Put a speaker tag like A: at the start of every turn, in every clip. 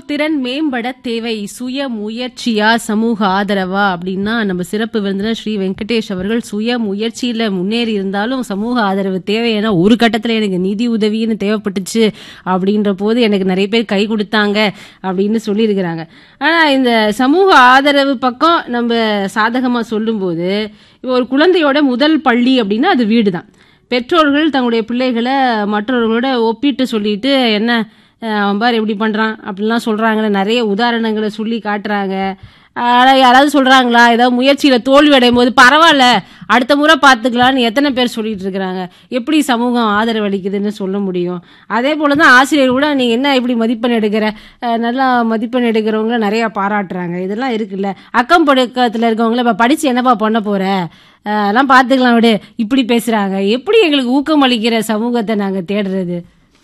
A: திறன் மேம்பட தேவை சுய முயற்சியா சமூக ஆதரவா அப்படின்னா நம்ம சிறப்பு விருந்தினர் ஸ்ரீ வெங்கடேஷ் அவர்கள் சுய முயற்சியில முன்னேறி இருந்தாலும் சமூக ஆதரவு தேவை ஏன்னா ஒரு கட்டத்துல எனக்கு நிதி உதவின்னு தேவைப்பட்டுச்சு அப்படின்ற போது எனக்கு நிறைய பேர் கை கொடுத்தாங்க அப்படின்னு சொல்லியிருக்கிறாங்க ஆனா இந்த சமூக ஆதரவு பக்கம் நம்ம சாதகமா சொல்லும்போது இப்போ ஒரு குழந்தையோட முதல் பள்ளி அப்படின்னா அது வீடு தான் பெற்றோர்கள் தங்களுடைய பிள்ளைகளை மற்றவர்களோட ஒப்பிட்டு சொல்லிட்டு என்ன அஹ் அவன் பாரு எப்படி பண்றான் அப்படிலாம் சொல்றாங்களே நிறைய உதாரணங்களை சொல்லி காட்டுறாங்க ஆனா யாராவது சொல்றாங்களா ஏதாவது முயற்சியில தோல்வி அடையும் போது பரவாயில்ல அடுத்த முறை பார்த்துக்கலாம்னு எத்தனை பேர் சொல்லிட்டு இருக்கிறாங்க எப்படி சமூகம் ஆதரவு அளிக்குதுன்னு சொல்ல முடியும் அதே போல தான் ஆசிரியர் கூட நீங்க என்ன இப்படி மதிப்பெண் எடுக்கிற அஹ் நல்லா மதிப்பெண் எடுக்கிறவங்க நிறைய பாராட்டுறாங்க இதெல்லாம் இருக்குல்ல அக்கம் பழக்கத்துல இருக்கவங்கள இப்ப படிச்சு என்னப்பா பண்ண போற அஹ் அதெல்லாம் பார்த்துக்கலாம் விடு இப்படி பேசுறாங்க எப்படி எங்களுக்கு ஊக்கம் அளிக்கிற சமூகத்தை நாங்க தேடுறது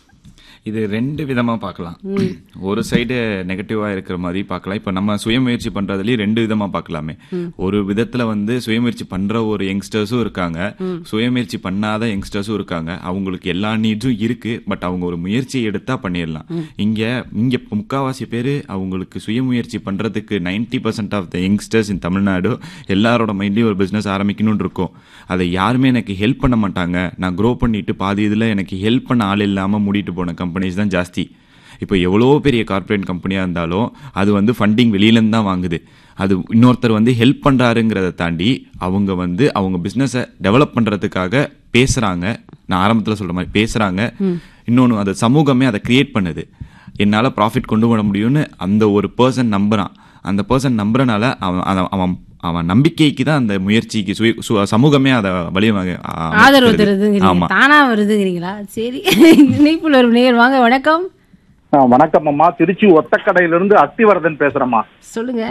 B: இது ரெண்டு விதமா பார்க்கலாம் ஒரு சைடு நெகட்டிவா இருக்கிற மாதிரி பார்க்கலாம் இப்ப நம்ம சுயமுயற்சி பண்றதுலயும் ரெண்டு விதமா பார்க்கலாமே ஒரு விதத்துல வந்து சுயமுயற்சி பண்ற ஒரு யங்ஸ்டர்ஸும் இருக்காங்க சுயமுயற்சி பண்ணாத யங்ஸ்டர்ஸும் இருக்காங்க அவங்களுக்கு எல்லா நீட்ஸும் இருக்கு பட் அவங்க ஒரு முயற்சி எடுத்தா பண்ணிடலாம் இங்க இங்க முக்காவாசி பேரு அவங்களுக்கு சுயமுயற்சி பண்றதுக்கு 90% percent of the youngsters in Tamil Nadu எல்லாரோட மைண்ட்லயும் ஒரு பிசினஸ் ஆரம்பிக்கணும்னு இருக்கும் அதை யாருமே எனக்கு ஹெல்ப் பண்ண மாட்டாங்க நான் க்ரோ பண்ணிட்டு பாதி இதுல எனக்கு ஹெல்ப் பண்ண ஆள் இல்லாம மூடிட்டு போன கம்பெனிஸ் தான் ஜாஸ்தி இப்போ எவ்வளோ பெரிய கார்ப்பரேட் கம்பெனியாக இருந்தாலும் அது வந்து ஃபண்டிங் வெளியிலேருந்து தான் வாங்குது அது இன்னொருத்தர் வந்து ஹெல்ப் பண்ணுறாருங்கிறத தாண்டி அவங்க வந்து அவங்க பிஸ்னஸை டெவலப் பண்ணுறதுக்காக பேசுகிறாங்க நான் ஆரம்பத்தில் சொல்கிற மாதிரி பேசுகிறாங்க இன்னொன்று அந்த சமூகமே அதை கிரியேட் பண்ணுது என்னால் ப்ராஃபிட் கொண்டு வர முடியும்னு அந்த ஒரு பர்சன் நம்புகிறான் அந்த பர்சன் நம்புறனால அவன் அவன் அவன் அவன் நம்பிக்கைக்கு தான் அந்த முயற்சிக்கு சுய சு- சமூகமே அதை வழிவகை அ-
A: ஆதரவு
B: அமைக்கிறது.
A: தருதுங்கிறீங்க
B: ஆமா
A: தானா வருதுங்கிறீங்களா சரி இணைப்புல ஒரு நேர் வாங்க வணக்கம்
C: ஆ, வணக்கம் அம்மா திருச்சி ஒத்தக்கடையிலிருந்து அத்திவரதன் பேசுறேம்மா
A: சொல்லுங்க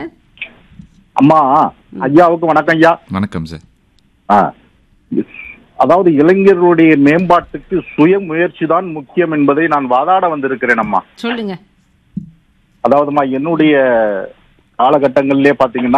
C: அம்மா ஐயாவுக்கு வணக்கம் ஐயா
B: வணக்கம் சார்
C: ஆ, அதாவது இளைஞர்களுடைய மேம்பாட்டுக்கு சுய முயற்சி தான் முக்கியம் என்பதை நான் வாதாட வந்திருக்கிறேன் அம்மா
A: சொல்லுங்க
C: அதாவதுமா என்னுடைய காலகட்டங்களிலே பாத்தீங்கன்னா